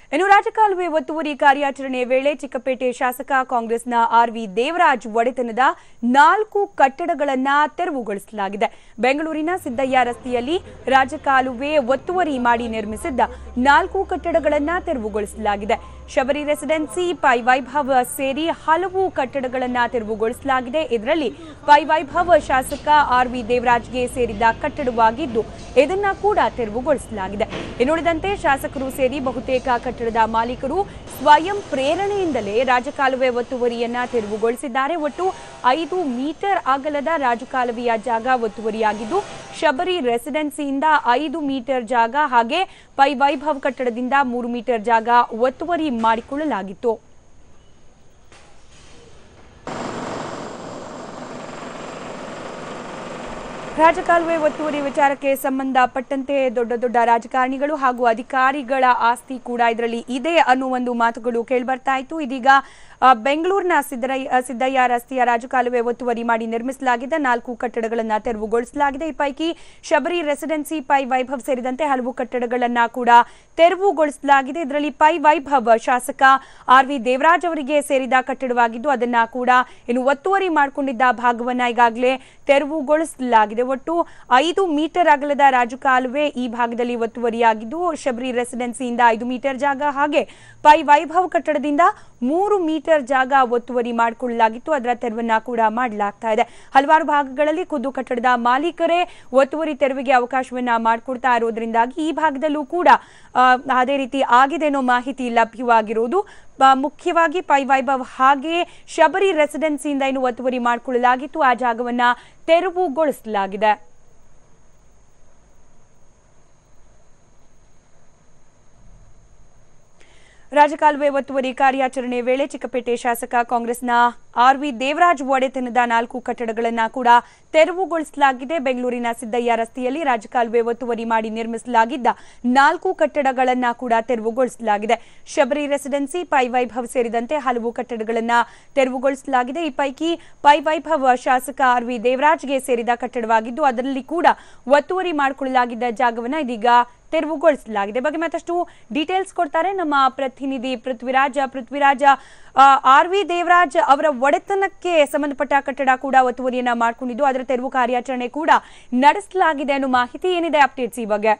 ಇನ್ನು ರಾಜಕಾಲುವೆ ಒತ್ತುವರಿ ಕಾರ್ಯಾಚರಣೆ ವೇಳೆ ಚಿಕ್ಕಪೇಟೆ ಶಾಸಕ ಕಾಂಗ್ರೆಸ್ನ ಆರ್ ವಿ ದೇವರಾಜ್ ಒಡೆತನದ ನಾಲ್ಕು ಕಟ್ಟಡಗಳನ್ನ ತೆರವುಗೊಳಿಸಲಾಗಿದೆ ಬೆಂಗಳೂರಿನ ಸಿದ್ದಯ್ಯ ರಸ್ತೆಯಲ್ಲಿ ರಾಜಕಾಲುವೆ ಒತ್ತುವರಿ ಮಾಡಿ ನಿರ್ಮಿಸಿದ್ದ ನಾಲ್ಕು ಕಟ್ಟಡಗಳನ್ನ ತೆರವುಗೊಳಿಸಲಾಗಿದೆ ಶಬರಿ ರೆಸಿಡೆನ್ಸಿ ಪೈ ವೈಭವ್ ಸೇರಿ ಹಲವು ಕಟ್ಟಡಗಳನ್ನ ತೆರವುಗೊಳಿಸಲಾಗಿದೆ ಇದರಲ್ಲಿ ಪೈ ವೈಭವ್ ಶಾಸಕ ಆರ್ ವಿ ದೇವರಾಜ್ಗೆ ಸೇರಿದ ಕಟ್ಟಡವಾಗಿದ್ದು ಇದನ್ನ ಕೂಡ ತೆರವುಗೊಳಿಸಲಾಗಿದೆ ಇನ್ನುಳಿದಂತೆ ಶಾಸಕರು ಸೇರಿ ಬಹುತೇಕ ಕಟ್ಟಡದ ಮಾಲೀಕರು ಸ್ವಯಂ ಪ್ರೇರಣೆಯಿಂದಲೇ ರಾಜಕಾಲುವೆ ಒತ್ತುವರಿಯನ್ನ ತೆರವುಗೊಳಿಸಿದ್ದಾರೆ ಒಟ್ಟು ಐದು ಮೀಟರ್ ಅಗಲದ ರಾಜಕಾಲುವೆಯ ಜಾಗ ಒತ್ತುವರಿಯಾಗಿದ್ದು ಶಬರಿ ರೆಸಿಡೆನ್ಸಿಯಿಂದ ಐದು ಮೀಟರ್ ಜಾಗ ಹಾಗೆ ಪೈ ವೈಭವ್ ಕಟ್ಟಡದಿಂದ ಮೂರು ಮೀಟರ್ ಜಾಗ ಒತ್ತುವರಿ ಮಾಡಿಕೊಳ್ಳಲಾಗಿತ್ತು ರಾಜಕಾಲುವೆ ಒತ್ತುವರಿ ವಿಚಾರಕ್ಕೆ ಸಂಬಂಧಪಟ್ಟಂತೆ ದೊಡ್ಡ ದೊಡ್ಡ ರಾಜಕಾರಣಿಗಳು ಹಾಗೂ ಅಧಿಕಾರಿಗಳ ಆಸ್ತಿ ಕೂಡ ಇದರಲ್ಲಿ ಇದೆ ಅನ್ನೋ ಒಂದು ಮಾತುಗಳು ಕೇಳಿಬರ್ತಾ ಇತ್ತು ಇದೀಗ ಆ, ಬೆಂಗಳೂರಿನ ಸಿದ್ದರಯ್ಯ ಸಿದ್ದಯ್ಯ ರಸ್ತೆಯ ರಾಜಕಾಲುವೆ ಒತ್ತುವರಿ ಮಾಡಿ ನಿರ್ಮಿಸಲಾಗಿದ್ದ ನಾಲ್ಕು ಕಟ್ಟಡಗಳನ್ನ ತೆರವುಗೊಳಿಸಲಾಗಿದೆ ಈ ಪೈಕಿ ಶಬರಿ ರೆಸಿಡೆನ್ಸಿ ಪೈ ವೈಭವ್ ಸೇರಿದಂತೆ ಹಲವು ಕಟ್ಟಡಗಳನ್ನ ಕೂಡ ತೆರವುಗೊಳಿಸಲಾಗಿದೆ ಇದರಲ್ಲಿ ಪೈ ವೈಭವ್ ಶಾಸಕ ಆರ್ ವಿ ದೇವರಾಜ್ ಅವರಿಗೆ ಸೇರಿದ ಕಟ್ಟಡವಾಗಿದ್ದು ಅದನ್ನ ಕೂಡ ಇನ್ನು ಒತ್ತುವರಿ ಮಾಡಿಕೊಂಡಿದ್ದ ಭಾಗವನ್ನ ಈಗಾಗಲೇ ತೆರವುಗೊಳಿಸಲಾಗಿದೆ ಒಟ್ಟು ಐದು ಮೀಟರ್ ಅಗಲದ ರಾಜಕಾಲುವೆ ಈ ಭಾಗದಲ್ಲಿ ಒತ್ತುವರಿಯಾಗಿದ್ದು ಶಬರಿ ರೆಸಿಡೆನ್ಸಿಯಿಂದ ಐದು ಮೀಟರ್ ಜಾಗ ಹಾಗೆ ಪೈ ವೈಭವ್ ಕಟ್ಟಡದಿಂದ ಮೂರು ಮೀಟರ್ ಜಾಗ ಒತ್ತುವರಿ ಮಾಡಿಕೊಳ್ಳಲಾಗಿತ್ತು ಅದರ ತೆರವನ್ನ ಕೂಡ ಮಾಡಲಾಗ್ತಾ ಇದೆ ಹಲವಾರು ಭಾಗಗಳಲ್ಲಿ ಖುದ್ದು ಕಟ್ಟಡದ ಮಾಲೀಕರೇ ಒತ್ತುವರಿ ತೆರವಿಗೆ ಅವಕಾಶವನ್ನ ಮಾಡಿಕೊಡ್ತಾ ಇರೋದ್ರಿಂದಾಗಿ ಈ ಭಾಗದಲ್ಲೂ ಕೂಡ ಆ, ಅದೇ ರೀತಿ ಆಗಿದೆ ಅನ್ನೋ ಮಾಹಿತಿ ಲಭ್ಯವಾಗಿರುವುದು ಆ, ಮುಖ್ಯವಾಗಿ ಪೈ ವೈಭವ್ ಹಾಗೆಯೇ ಶಬರಿ ರೆಸಿಡೆನ್ಸಿಯಿಂದ ಏನು ಒತ್ತುವರಿ ಮಾಡಿಕೊಳ್ಳಲಾಗಿತ್ತು ಆ ಜಾಗವನ್ನ ತೆರವುಗೊಳಿಸಲಾಗಿದೆ ರಾಜಕಾಲುವೆ ಒತ್ತುವರಿ ಕಾರ್ಯಾಚರಣೆ ವೇಳೆ ಚಿಕ್ಕಪೇಟೆ ಶಾಸಕ ಕಾಂಗ್ರೆಸ್ನ ಆರ್ ವಿ ದೇವರಾಜ್ ಒಡೆತನದ ನಾಲ್ಕು ಕಟ್ಟಡಗಳನ್ನ ಕೂಡ ತೆರವುಗೊಳಿಸಲಾಗಿದೆ ಬೆಂಗಳೂರಿನ ಸಿದ್ದಯ್ಯ ರಸ್ತೆಯಲ್ಲಿ ರಾಜಕಾಲುವೆ ಒತ್ತುವರಿ ಮಾಡಿ ನಿರ್ಮಿಸಲಾಗಿದ್ದ ನಾಲ್ಕು ಕಟ್ಟಡಗಳನ್ನ ಕೂಡ ತೆರವುಗೊಳಿಸಲಾಗಿದೆ ಶಬರಿ ರೆಸಿಡೆನ್ಸಿ ಪೈ ವೈಭವ್ ಸೇರಿದಂತೆ ಹಲವು ಕಟ್ಟಡಗಳನ್ನ ತೆರವುಗೊಳಿಸಲಾಗಿದೆ ಈ ಪೈಕಿ ಪೈ ವೈಭವ್ ಶಾಸಕ ಆರ್ ವಿ ದೇವರಾಜ್ಗೆ ಸೇರಿದ ಕಟ್ಟಡವಾಗಿದ್ದು ಅದರಲ್ಲಿ ಕೂಡ ಒತ್ತುವರಿ ಮಾಡಿಕೊಳ್ಳಲಾಗಿದ್ದ ಜಾಗವನ್ನ ಇದೀಗ ತೆರವುಗೊಳಿಸಲಾಗಿದೆ ಬಗ್ಗೆ ಮತ್ತಷ್ಟು ಡೀಟೇಲ್ಸ್ ಕೊಡ್ತಾರೆ ನಮ್ಮ ಪ್ರತಿನಿಧಿ ಪೃಥ್ವಿರಾಜ ಪೃಥ್ವಿರಾಜ ಆರ್ ವಿ ದೇವರಾಜ್ ಅವರ ಒಡೆತನಕ್ಕೆ ಸಂಬಂಧಪಟ್ಟ ಕಟ್ಟಡ ಕೂಡ ಒತ್ತುವರಿಯನ್ನ ಮಾಡಿಕೊಂಡಿದ್ದು ಅದರ ತೆರವು ಕಾರ್ಯಾಚರಣೆ ಕೂಡ ನಡೆಸಲಾಗಿದೆ ಅನ್ನೋ ಮಾಹಿತಿ ಏನಿದೆ ಅಪ್ಡೇಟ್ಸ್ ಈ ಬಗ್ಗೆ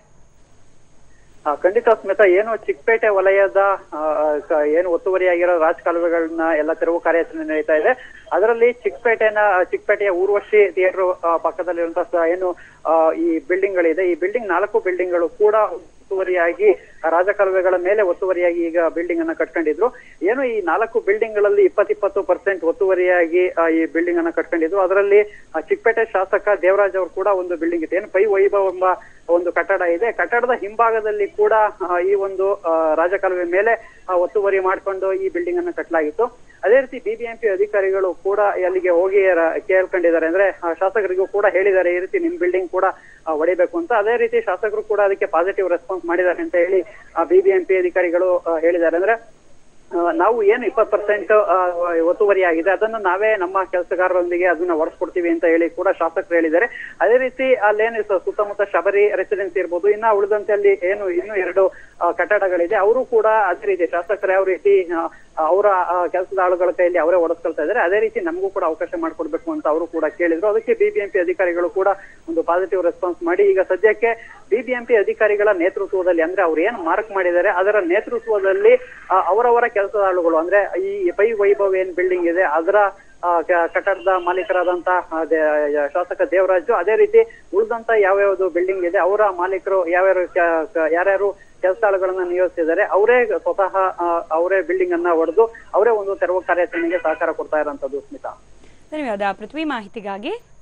ಆ, ಖಂಡಿತ ಸ್ಮಿತಾ ಏನು ಚಿಕ್ಕಪೇಟೆ ವಲಯದ ಆ, ಕ- ಏನು ಒತ್ತುವರಿಯಾಗಿರೋ ರಾಜಕಾಲುವೆಗಳನ್ನ ಎಲ್ಲ ತೆರವು ಕಾರ್ಯಾಚರಣೆ ನಡೀತಾ ಇದೆ ಅದರಲ್ಲಿ ಚಿಕ್ಕಪೇಟೆನ ಚಿಕ್ಕಪೇಟೆಯ ಊರ್ವಶಿ ಥಿಯೇಟರ್ ಪಕ್ಕದಲ್ಲಿರುವಂತಹ ಸ- ಏನು ಆ, ಈ ಬಿಲ್ಡಿಂಗ್ ಗಳಿದೆ ಈ ಬಿಲ್ಡಿಂಗ್ ನಾಲ್ಕು ಬಿಲ್ಡಿಂಗ್ ಗಳು ಕೂಡ ಒತ್ತುವರಿಯಾಗಿ ಆ ರಾಜಕಾಲುವೆಗಳ ಮೇಲೆ ಒತ್ತುವರಿಯಾಗಿ ಈಗ ಬಿಲ್ಡಿಂಗ್ ಅನ್ನ ಕಟ್ಕೊಂಡಿದ್ರು ಏನು ಈ ನಾಲ್ಕು ಬಿಲ್ಡಿಂಗ್ ಗಳಲ್ಲಿ ಇಪ್ಪತ್ತಿಪ್ಪತ್ತು ಪರ್ಸೆಂಟ್ ಒತ್ತುವರಿಯಾಗಿ ಆ, ಈ ಬಿಲ್ಡಿಂಗ್ ಅನ್ನ ಕಟ್ಕೊಂಡಿದ್ರು ಅದರಲ್ಲಿ ಆ, ಚಿಕ್ಕಪೇಟೆ ಶಾಸಕ ದೇವರಾಜ್ ಅವರು ಕೂಡ ಒಂದು ಬಿಲ್ಡಿಂಗ್ ಇದೆ ಏನು ಪೈ ವೈಭವ್ ಎಂಬ ಒಂದು ಕಟ್ಟಡ ಇದೆ ಕಟ್ಟಡದ ಹಿಂಭಾಗದಲ್ಲಿ ಕೂಡ ಆ, ಈ ಒಂದು ಆ, ರಾಜಕಾಲುವೆ ಮೇಲೆ ಆ, ಒತ್ತುವರಿ ಮಾಡಿಕೊಂಡು ಈ ಬಿಲ್ಡಿಂಗ್ ಅನ್ನ ಕಟ್ಟಲಾಗಿತ್ತು ಅದೇ ರೀತಿ ಬಿಬಿಎಂಪಿ ಅಧಿಕಾರಿಗಳು ಕೂಡ ಅಲ್ಲಿಗೆ ಹೋಗಿ ರ- ಕೇಳ್ಕೊಂಡಿದ್ದಾರೆ ಅಂದ್ರೆ ಆ, ಶಾಸಕರಿಗೂ ಕೂಡ ಹೇಳಿದ್ದಾರೆ ಈ ರೀತಿ ನಿಮ್ ಬಿಲ್ಡಿಂಗ್ ಕೂಡ ಆ, ಹೊಡಿಬೇಕು ಅಂತ ಅದೇ ರೀತಿ ಶಾಸಕರು ಕೂಡ ಅದಕ್ಕೆ ಪಾಸಿಟಿವ್ ರೆಸ್ಪಾನ್ಸ್ ಮಾಡಿದ್ದಾರೆ ಅಂತ ಹೇಳಿ ಬಿಬಿಎಂಪಿ ಅಧಿಕಾರಿಗಳು ಆ, ಹೇಳಿದ್ದಾರೆ ಅಂದ್ರೆ ಆ, ನಾವು ಏನು ಇಪ್ಪತ್ತು ಪರ್ಸೆಂಟ್ ಒತ್ತುವರಿ ಆಗಿದೆ ಅದನ್ನು ನಾವೇ ನಮ್ಮ ಕೆಲಸಗಾರರೊಂದಿಗೆ ಅದನ್ನ ಒಡಿಸ್ಕೊಡ್ತೀವಿ ಅಂತ ಹೇಳಿ ಕೂಡ ಶಾಸಕರು ಹೇಳಿದ್ದಾರೆ ಅದೇ ರೀತಿ ಅಲ್ಲೇನು ಸ- ಸುತ್ತಮುತ್ತ ಶಬರಿ ರೆಸಿಡೆನ್ಸಿ ಇರ್ಬೋದು ಇನ್ನ ಉಳಿದಂತೆ ಅಲ್ಲಿ ಏನು ಇನ್ನು ಎರಡು ಆ, ಕಟ್ಟಡಗಳಿದೆ ಅವರು ಕೂಡ ಅದೇ ರೀತಿ ಶಾಸಕರು ಯಾವ ರೀತಿ ಆ, ಅವರ ಕೆಲಸದ ಆಳುಗಳ ಕೈಯಲ್ಲಿ ಅವರೇ ಒಡಿಸ್ಕೊಳ್ತಾ ಇದ್ದಾರೆ ಅದೇ ರೀತಿ ನಮಗೂ ಕೂಡ ಅವಕಾಶ ಮಾಡಿಕೊಡ್ಬೇಕು ಅಂತ ಅವರು ಕೂಡ ಕೇಳಿದ್ರು ಅದಕ್ಕೆ ಬಿಬಿಎಂಪಿ ಅಧಿಕಾರಿಗಳು ಕೂಡ ಒಂದು ಪಾಸಿಟಿವ್ ರೆಸ್ಪಾನ್ಸ್ ಮಾಡಿ ಈಗ ಸದ್ಯಕ್ಕೆ ಬಿಬಿಎಂಪಿ ಅಧಿಕಾರಿಗಳ ನೇತೃತ್ವದಲ್ಲಿ ಅಂದ್ರೆ ಅವ್ರು ಏನ್ ಮಾರ್ಕ್ ಮಾಡಿದ್ದಾರೆ ಅದರ ನೇತೃತ್ವದಲ್ಲಿ ಆ, ಅವರವರ ಕೆಲಸದ ಆಳುಗಳು ಅಂದ್ರೆ ಈ ಪೈ ವೈಭವ್ ಏನ್ ಬಿಲ್ಡಿಂಗ್ ಇದೆ ಅದರ ಆ, ಕ- ಕಟ್ಟಡದ ಮಾಲೀಕರಾದಂತ ಆ, ದೇ- ಶಾಸಕ ದೇವರಾಜು ಅದೇ ರೀತಿ ಉಳಿದಂತ ಯಾವ್ಯಾವ್ದು ಬಿಲ್ಡಿಂಗ್ ಇದೆ ಅವರ ಮಾಲೀಕರು ಯಾವ್ಯಾವ ಕ- ಕ- ಯಾರ್ಯಾರು ಕೆಲಸಗಳನ್ನ ನಿಯೋಜಿಸಿದ್ದಾರೆ ಅವರೇ ಸ್ವತಃ ಆ, ಅವರೇ ಬಿಲ್ಡಿಂಗ್ ಅನ್ನ ಹೊಡೆದು ಅವರೇ ಒಂದು ತೆರವು ಕಾರ್ಯಾಚರಣೆಗೆ ಸಹಕಾರ ಕೊಡ್ತಾ ಇರೋಂಥದ್ದು ಸ್ಮಿತಾ ಧನ್ಯವಾದ ಪೃಥ್ವಿ ಮಾಹಿತಿಗಾಗಿ